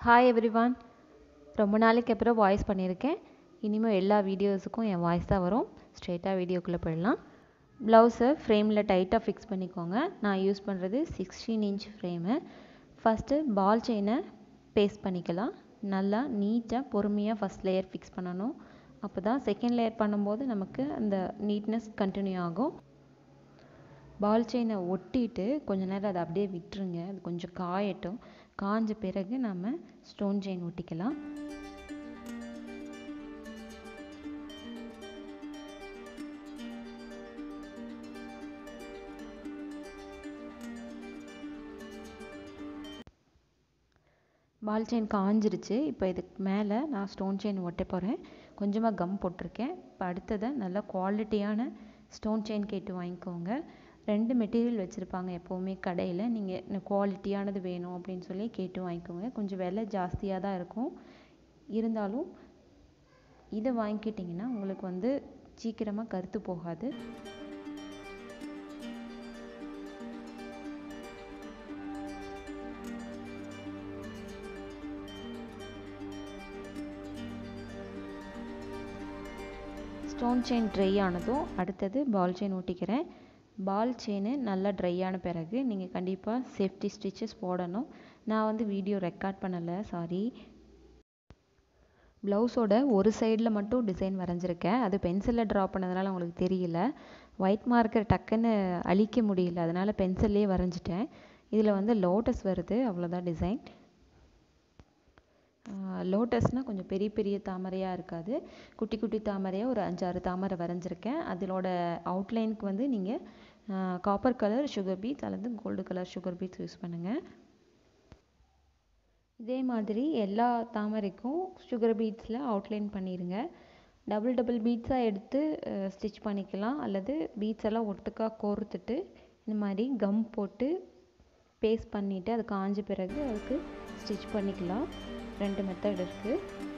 hi everyone ரொம்ப நாளைக்கு அப்புறம் வாய்ஸ் பண்ணியிருக்கேன் இனிமேல் எல்லா வீடியோஸுக்கும் என் வாய்ஸ் தான் வரும் ஸ்ட்ரெயிட்டாக வீடியோக்குள்ளே போயிடலாம் ப்ளவுஸை ஃப்ரேமில் டைட்டாக ஃபிக்ஸ் பண்ணிக்கோங்க நான் யூஸ் பண்ணுறது sixteen inch frame first ball செயினை பேஸ்ட் பண்ணிக்கலாம் நல்லா நீட்டாக பொறுமையாக ஃபஸ்ட் லேயர் ஃபிக்ஸ் பண்ணணும் அப்போ தான் செகண்ட் லேயர் பண்ணும்போது நமக்கு அந்த நீட்னஸ் கண்டினியூ ஆகும் பால் செயினை ஒட்டிட்டு கொஞ்ச நேரம் அதை அப்படியே விட்டுருங்க அது கொஞ்சம் காயட்டும் காஞ்ச பிறகு நம்ம ஸ்டோன் செயின் ஒட்டிக்கலாம் பால் செயின் காஞ்சிருச்சு இப்போ இதுக்கு மேலே நான் ஸ்டோன் செயின் ஒட்ட போகிறேன் கொஞ்சமாக கம் போட்டிருக்கேன் இப்போ அடுத்ததை நல்ல குவாலிட்டியான ஸ்டோன் செயின் கேட்டு வாங்கிக்கோங்க ரெண்டு மெட்டீரியல் வச்சுருப்பாங்க எப்போவுமே கடையில் நீங்கள் குவாலிட்டியானது வேணும் அப்படின்னு சொல்லி கேட்டு வாங்கிக்கோங்க கொஞ்சம் விலை ஜாஸ்தியாக தான் இருக்கும் இருந்தாலும் இதை வாங்கிக்கிட்டிங்கன்னா உங்களுக்கு வந்து சீக்கிரமாக கருத்து போகாது ஸ்டோன் செயின் ட்ரை ஆனதும் அடுத்தது பால் செயின் ஒட்டிக்கிறேன் பால் செயின் நல்லா ட்ரை ஆன பிறகு நீங்கள் கண்டிப்பாக சேஃப்டி ஸ்டிச்சஸ் போடணும் நான் வந்து வீடியோ ரெக்கார்ட் பண்ணலை சாரி ப்ளவுஸோட ஒரு சைடில் மட்டும் டிசைன் வரைஞ்சிருக்கேன் அது பென்சிலில் ட்ரா பண்ணதுனால உங்களுக்கு தெரியல ஒயிட் மார்க்கர் டக்குன்னு அழிக்க முடியல அதனால் பென்சில்லே வரைஞ்சிட்டேன் இதில் வந்து லோட்டஸ் வருது அவ்வளோதான் டிசைன் லோட்டஸ்னால் கொஞ்சம் பெரிய பெரிய தாமரையாக இருக்காது குட்டி குட்டி தாமரையாக ஒரு அஞ்சாறு தாமரை வரைஞ்சிருக்கேன் அதிலோட அவுட்லைனுக்கு வந்து நீங்கள் காப்பர் கலர் சுகர் பீட்ஸ் அல்லது gold colour sugar beads use பண்ணுங்கள் இதே மாதிரி எல்லா தாமரைக்கும் சுகர் பீட்ஸில் அவுட்லைன் பண்ணிடுங்க டபுள் டபுள் பீட்ஸாக எடுத்து ஸ்டிச் பண்ணிக்கலாம் அல்லது பீட்ஸ் எல்லாம் ஒட்டுக்காக கோர்த்துட்டு இந்த மாதிரி கம் போட்டு பேஸ்ட் பண்ணிவிட்டு அது காஞ்ச பிறகு அதுக்கு ஸ்டிச் பண்ணிக்கலாம் ரெண்டு மெத்தட் இருக்குது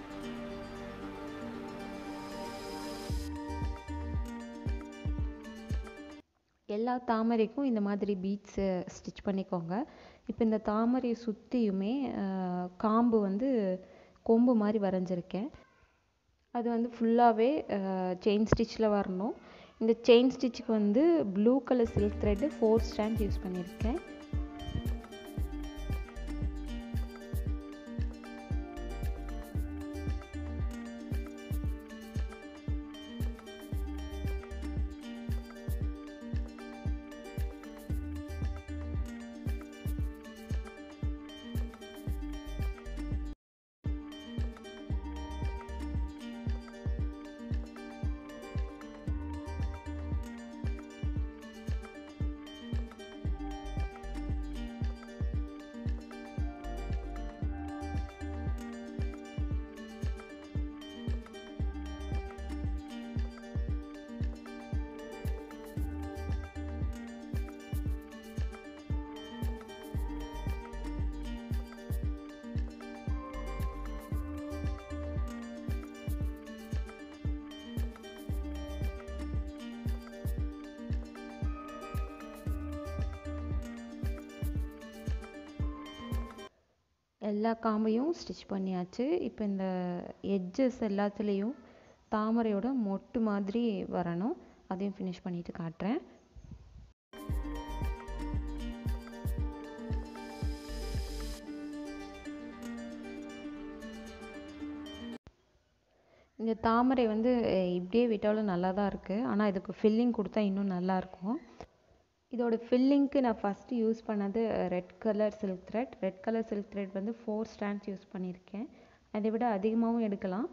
எல்லா தாமரைக்கும் இந்த மாதிரி பீட்ஸு ஸ்டிச் பண்ணிக்கோங்க இப்போ இந்த தாமரையை சுற்றியுமே காம்பு வந்து கொம்பு மாதிரி வரைஞ்சிருக்கேன் அது வந்து ஃபுல்லாகவே செயின் ஸ்டிச்சில் வரணும் இந்த செயின் ஸ்டிச்சுக்கு வந்து blue colour silk thread four stand use பண்ணியிருக்கேன் எல்லா காம்பையும் ஸ்டிச் பண்ணியாச்சு இப்போ இந்த எட்ஜஸ் எல்லாத்துலேயும் தாமரையோட மொட்டு மாதிரி வரணும் அதையும் ஃபினிஷ் பண்ணிவிட்டு காட்டுறேன் இந்த தாமரை வந்து இப்படியே விட்டாலும் நல்லா தான் இருக்குது ஆனால் இதுக்கு ஃபில்லிங் கொடுத்தா இன்னும் நல்லாயிருக்கும் இதோட ஃபில்லிங்க்கு நான் ஃபஸ்ட்டு யூஸ் பண்ணது red colour silk thread red colour silk thread வந்து ஃபோர் ஸ்டாண்ட்ஸ் யூஸ் பண்ணியிருக்கேன் அதை விட அதிகமாகவும் எடுக்கலாம்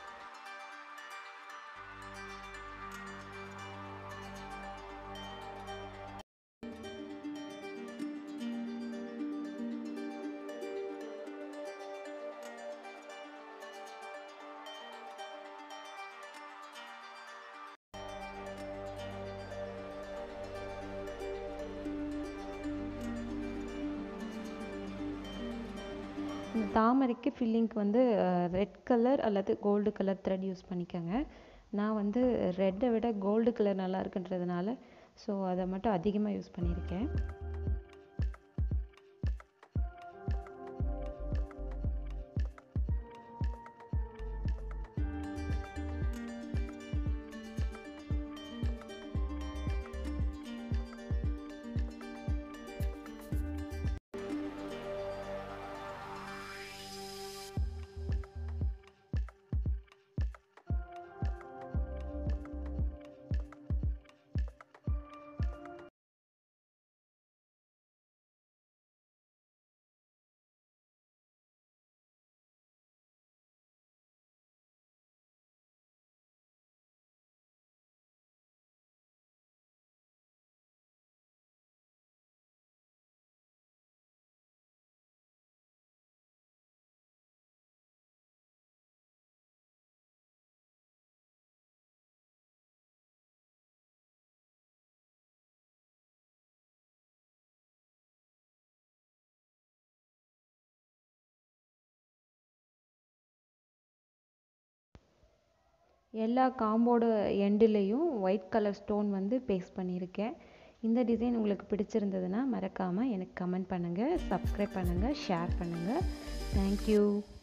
இந்த தாமரைக்கு ஃபில்லிங்க்கு வந்து ரெட் கலர் அல்லது கோல்டு கலர் த்ரெட் யூஸ் பண்ணிக்கோங்க நான் வந்து ரெட்டை விட கோல்டு கலர் நல்லா இருக்குன்றதுனால ஸோ அதை மட்டும் அதிகமாக யூஸ் பண்ணியிருக்கேன் எல்லா காம்போட எண்டுலேயும் ஒயிட் கலர் ஸ்டோன் வந்து பேஸ்ட் பண்ணியிருக்கேன் இந்த டிசைன் உங்களுக்கு பிடிச்சிருந்ததுன்னா மறக்காமல் எனக்கு கமெண்ட் பண்ணுங்கள் சப்ஸ்கிரைப் பண்ணுங்கள் ஷேர் பண்ணுங்கள் தேங்க்யூ